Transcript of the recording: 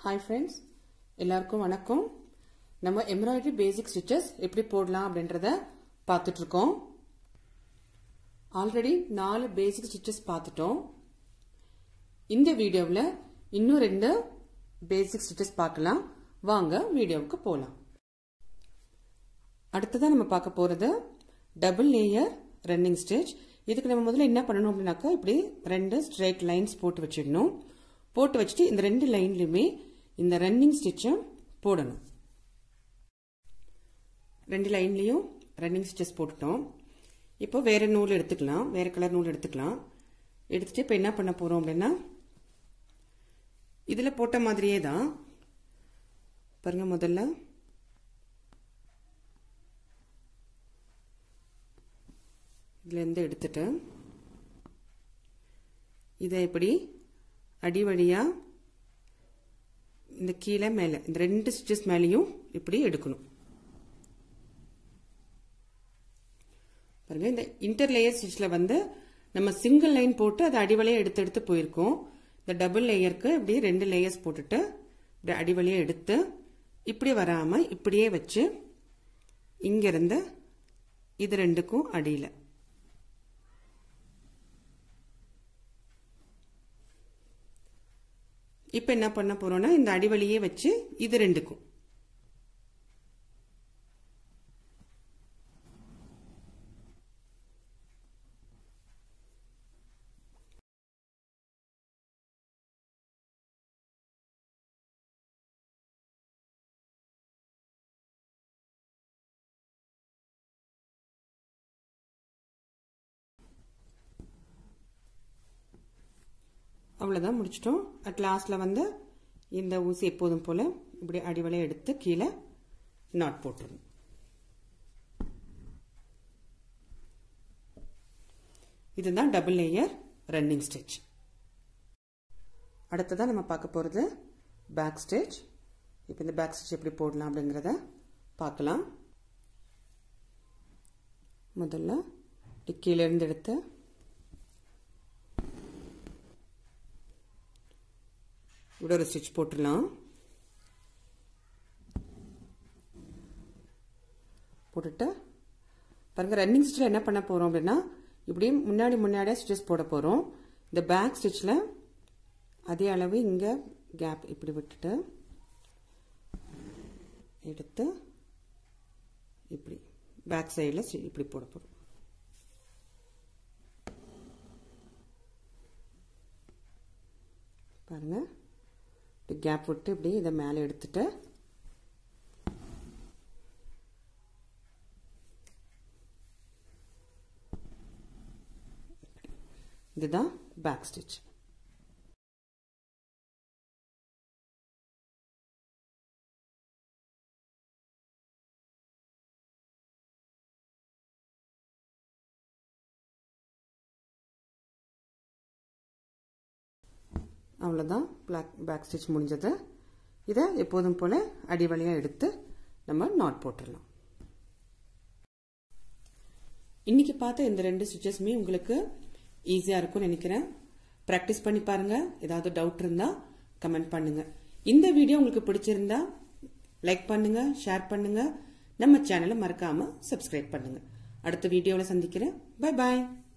hi friends எல்லாருக்கும் வணக்கம் நம்ம எம்ப்ராய்டரி பேசிக் ஸ்டிச்சஸ் எப்படி போடலாம் அப்படின்றத பார்த்துட்டு இருக்கோம் ஆல்ரெடி நாலு பேசிக் ஸ்டிச்சஸ் பார்த்துட்டோம் இந்த வீடியோவில் இன்னும் ரெண்டு பேசிக் ஸ்டிச்சஸ் பார்க்கலாம் வாங்க வீடியோவுக்கு போகலாம் அடுத்ததான் நம்ம பார்க்க போகிறது டபுள் லேயர் ரன்னிங் ஸ்டிச் இதுக்கு நம்ம முதல்ல என்ன பண்ணணும் அப்படின்னாக்கா இப்படி ரெண்டு ஸ்ட்ரைட் லைன்ஸ் போட்டு வச்சிடணும் போட்டு வச்சுட்டு இந்த ரெண்டு லைன்லையுமே இந்த ரன்னிங் ஸ்டிச்சை போடணும் ரெண்டு லைன்லேயும் ரன்னிங் ஸ்டிச்சஸ் போட்டுட்டோம் இப்போ வேற நூல் எடுத்துக்கலாம் வேற கலர் நூல் எடுத்துக்கலாம் எடுத்துட்டு இப்போ என்ன பண்ண போகிறோம் அப்படின்னா இதில் போட்ட மாதிரியே தான் பாருங்க முதல்ல இதுலேருந்து எடுத்துட்டு இதை இப்படி அடி வழியாக இந்த கீழே மேலே இந்த ரெண்டு ஸ்டிச்சஸ் மேலேயும் இப்படி எடுக்கணும் பாருங்க இந்த இன்டர் லேயர் ஸ்டிச்சில் வந்து நம்ம சிங்கிள் லைன் போட்டு அதை அடிவலையாக எடுத்து எடுத்து போயிருக்கோம் இந்த டபுள் லேயருக்கு இப்படி ரெண்டு லேயர்ஸ் போட்டுட்டு இப்படி அடிவலையாக எடுத்து இப்படி வராமல் இப்படியே வச்சு இங்கிருந்து இது ரெண்டுக்கும் அடியில் இப்போ என்ன பண்ண போறோம்னா இந்த அடிவழியே வச்சு இது ரெண்டுக்கும் அவ்வளோதான் முடிச்சிட்டோம் அட் லாஸ்ட்டில் வந்து இந்த ஊசி எப்போதும் போல் இப்படி அடிவலையை எடுத்து கீழே நாட் போட்டுருணும் இதுதான் டபுள் லேயர் ரன்னிங் ஸ்டிச் அடுத்ததான் நம்ம பார்க்க போகிறது பேக் ஸ்டிச் இப்போ இந்த பேக் ஸ்டிச் எப்படி போடலாம் அப்படிங்கிறத பார்க்கலாம் முதல்ல கீழேருந்து எடுத்து இப்படி ஒரு ஸ்டிச் போட்டுடலாம் போட்டுட்டு பாருங்க ரன்னிங் ஸ்டிச்சில் என்ன பண்ண போகிறோம் அப்படின்னா இப்படியே முன்னாடி முன்னாடியே ஸ்டிச்சஸ் போட போகிறோம் இந்த பேக் ஸ்டிச்சில் அதே அளவு இங்கே கேப் இப்படி விட்டுட்டு எடுத்து இப்படி பேக் சைடில் இப்படி போட போகிறோம் பாருங்கள் கேப் விட்டு இப்படி இதை மேலே எடுத்துட்டு இதுதான் பேக் ஸ்டிச் அவ்வளோதான் பிளாக் பேக் ஸ்டிச் முடிஞ்சது இதை எப்போதும் போல் அடி வழியாக எடுத்து நம்ம நாட் போட்டுடலாம் இன்னைக்கு பார்த்த இந்த ரெண்டு ஸ்டிச்சஸுமே உங்களுக்கு ஈஸியாக இருக்கும்னு நினைக்கிறேன் ப்ராக்டிஸ் பண்ணி பாருங்க ஏதாவது டவுட் இருந்தால் கமெண்ட் பண்ணுங்க இந்த வீடியோ உங்களுக்கு பிடிச்சிருந்தா லைக் பண்ணுங்க ஷேர் பண்ணுங்க நம்ம சேனலை மறக்காம சப்ஸ்கிரைப் பண்ணுங்க அடுத்த வீடியோவில் சந்திக்கிறேன் பை பாய்